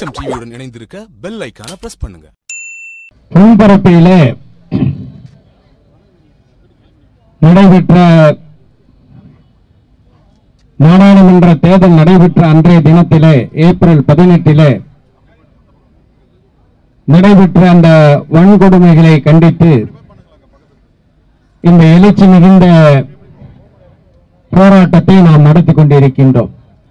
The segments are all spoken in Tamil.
எஸ்எம் டிவியுடன் இணைந்திருக்க பெல் ஐக்கான பிரஸ் பண்ணுங்க முன்பரப்பிலே நடைபெற்ற நாடாளுமன்ற தேர்தல் நடைபெற்ற அன்றைய தினத்திலே ஏப்ரல் பதினெட்டிலே நடைபெற்ற அந்த வன்கொடுமைகளை கண்டித்து இந்த எழுச்சி மிகுந்த போராட்டத்தை நாம் நடத்தி கொண்டிருக்கின்றோம்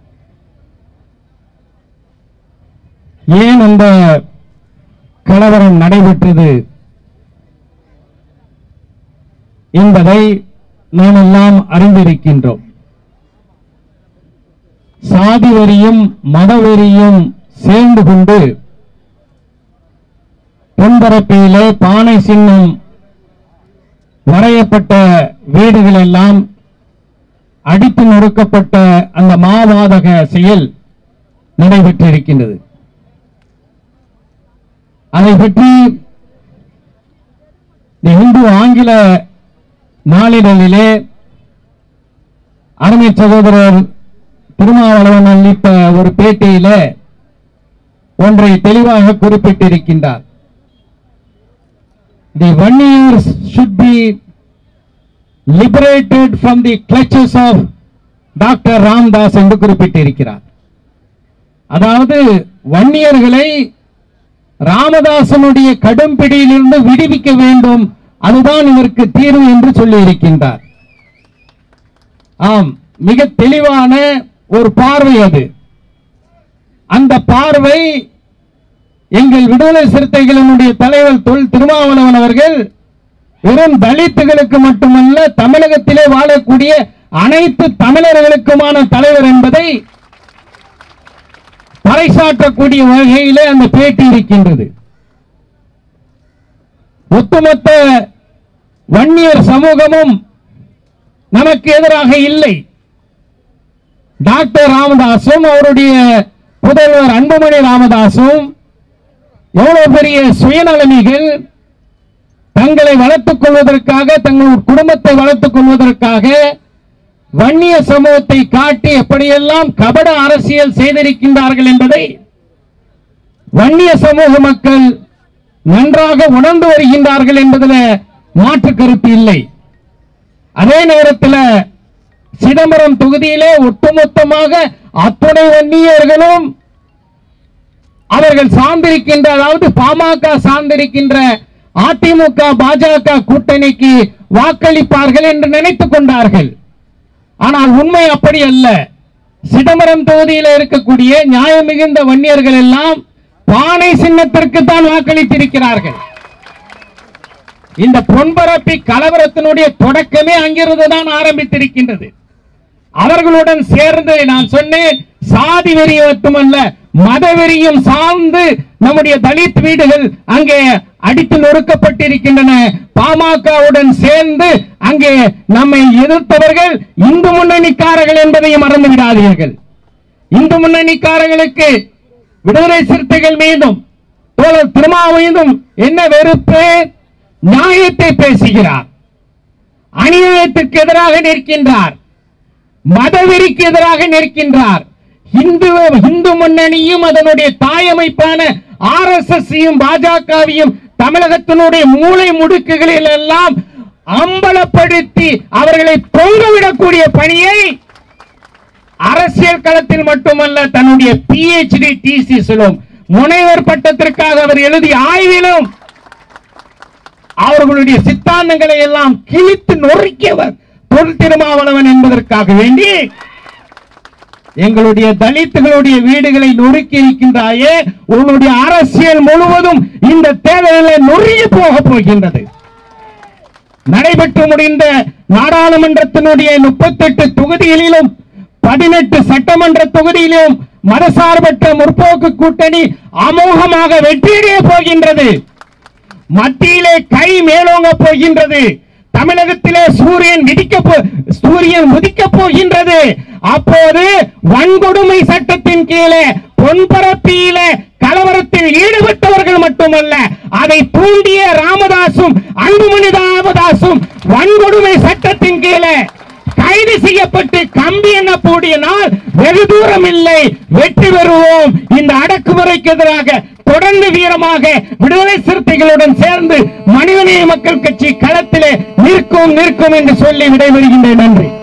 ஏன் அந்த கலவரம் நடைபெற்றது என்பதை நாம் எல்லாம் அறிந்திருக்கின்றோம் சாதி வெறியும் மதவெறியும் சேர்ந்து கொண்டு பொன்பரப்பிலே பானை சின்னம் வரையப்பட்ட வீடுகள் எல்லாம் அடித்து நொறுக்கப்பட்ட அந்த மாவாதக செயல் நடைபெற்றிருக்கின்றது அதை பற்றி இந்த இந்து ஆங்கில நாளிதழிலே அருமை சகோதரர் திருமாவளவன் அளித்த ஒரு பேட்டியில ஒன்றை தெளிவாக குறிப்பிட்டிருக்கின்றார் the Vanniyars should be liberated from the clutches of doctor Ramadoss என்று குறிப்பிட்டிருக்கிறார் அதாவது வன்னியர்களை ராமதாசனுடைய கடும் பிடியிலிருந்து விடுவிக்க வேண்டும் அதுதான் இதற்கு தீர்வு என்று சொல்லி இருக்கின்றார் ஆம் மிக தெளிவான ஒரு பார்வை அது அந்த பார்வை எங்கள் விடுதலை சிறுத்தைகளினுடைய தலைவர் தொல் திருமாவளவன் அவர்கள் வெறும் தலித்துகளுக்கு மட்டுமல்ல தமிழகத்திலே வாழக்கூடிய அனைத்து தமிழர்களுக்குமான தலைவர் என்பதை பறைசாற்றக்கூடிய வகையிலே அந்த பேட்டி இருக்கின்றது ஒட்டுமொத்த வன்னியர் சமூகமும் நமக்கு எதிராக இல்லை டாக்டர் ராமதாசும் அவருடைய புதல்வர் அன்புமணி ராமதாசும் எவ்வளவு பெரிய சுயநலமிகள் தங்களை வளர்த்துக் கொள்வதற்காக தங்கள் குடும்பத்தை வளர்த்துக் கொள்வதற்காக வன்னிய சமூகத்தை காட்டி எப்படியெல்லாம் கபட அரசியல் செய்திருக்கின்றார்கள் என்பதை வன்னிய சமூக மக்கள் நன்றாக உணர்ந்து வருகின்றார்கள் என்பதில் மாற்று கருத்து இல்லை அதே நேரத்தில் சிதம்பரம் தொகுதியிலே ஒட்டுமொத்தமாக அத்துணை வன்னியர்களும் அவர்கள் சார்ந்திருக்கின்ற அதாவது பாமக சார்ந்திருக்கின்ற அதிமுக பாஜக கூட்டணிக்கு வாக்களிப்பார்கள் என்று நினைத்துக் கொண்டார்கள் ஆனால் உண்மை அப்படி அல்ல சிதம்பரம் தொகுதியில் இருக்கக்கூடிய நியாயம் மிகுந்த வன்னியர்கள் எல்லாம் பானை சின்னத்திற்கு தான் வாக்களித்திருக்கிறார்கள் இந்த பொன்பரப்பி கலவரத்தினுடைய தொடக்கமே அங்கிருந்து தான் ஆரம்பித்திருக்கின்றது அவர்களுடன் சேர்ந்து நான் சொன்னேன் சாதி வெறி மட்டுமல்ல மதவெறியும் சார்ந்து நம்முடைய தலித் வீடுகள் அங்கே அடித்து நொறுக்கப்பட்டிருக்கின்றன பாமகவுடன் சேர்ந்து அங்கே நம்மை எதிர்த்தவர்கள் இந்து முன்னணிக்காரர்கள் என்பதையும் மறந்து விடாதீர்கள் இந்து முன்னணிக்காரர்களுக்கு விடுதலை சிறுத்தைகள் மீதும் தோழர் திருமாவையும் என்ன வெறுப்பு நியாயத்தை பேசுகிறார் அநியாயத்திற்கு எதிராக நிற்கின்றார் மதவெறிக்கு எதிராக நிற்கின்றார் இந்து இந்து முன்னணியும் அதனுடைய தாயமைப்பான ஆர் எஸ் எஸ் பாஜகவையும் தமிழகத்தினுடைய மூளை முடுக்குகளில் எல்லாம் அம்பலப்படுத்தி அவர்களை பொங்கவிடக்கூடிய பணியை அரசியல் களத்தில் மட்டுமல்ல தன்னுடைய பிஹெச்டி டிசிஸிலும் முனைவர் பட்டத்திற்காக அவர் எழுதிய ஆய்விலும் அவர்களுடைய சித்தாந்தங்களை எல்லாம் கிழித்து நொறுக்கியவர் தொல் திருமாவளவன் என்பதற்காக வேண்டி எங்களுடைய தலித்துகளுடைய வீடுகளை நொறுக்கி இருக்கின்றாயே உன்னுடைய அரசியல் முழுவதும் இந்த தேர்தலில் நொறுங்கி போக போகின்றது நடைபெற்று முடிந்த நாடாளுமன்றத்தினுடைய முப்பத்தெட்டு தொகுதிகளிலும் பதினெட்டு சட்டமன்ற தொகுதியிலும் மதசார்பற்ற முற்போக்கு கூட்டணி அமோகமாக வெற்றியடைய போகின்றது மத்தியிலே கை மேலோங்க போகின்றது தமிழகத்திலே சூரியன் விதிக்க போ- சூரியன் உதிக்க போகின்றது அப்போது வன்கொடுமை சட்டத்தின் கீழே பொன்பரப்பியிலே கலவரத்தில் ஈடுபட்டவர்கள் மட்டுமல்ல அதை தூண்டிய ராமதாசும் அன்புமணி ராமதாசும் வன்கொடுமை சட்டத்தின் கீழே கைது செய்யப்பட்டு கம்பி எண்ணக்கூடிய நாள் வெகு தூரம் இல்லை வெற்றி பெறுவோம் இந்த அடக்குமுறைக்கு எதிராக தொடர்ந்து வீரமாக விடுதலை சிறுத்தைகளுடன் சேர்ந்து மனிதநேய மக்கள் கட்சி களத்திலே நிற்கும் நிற்கும் என்று சொல்லி விடைபெறுகின்றேன் நன்றி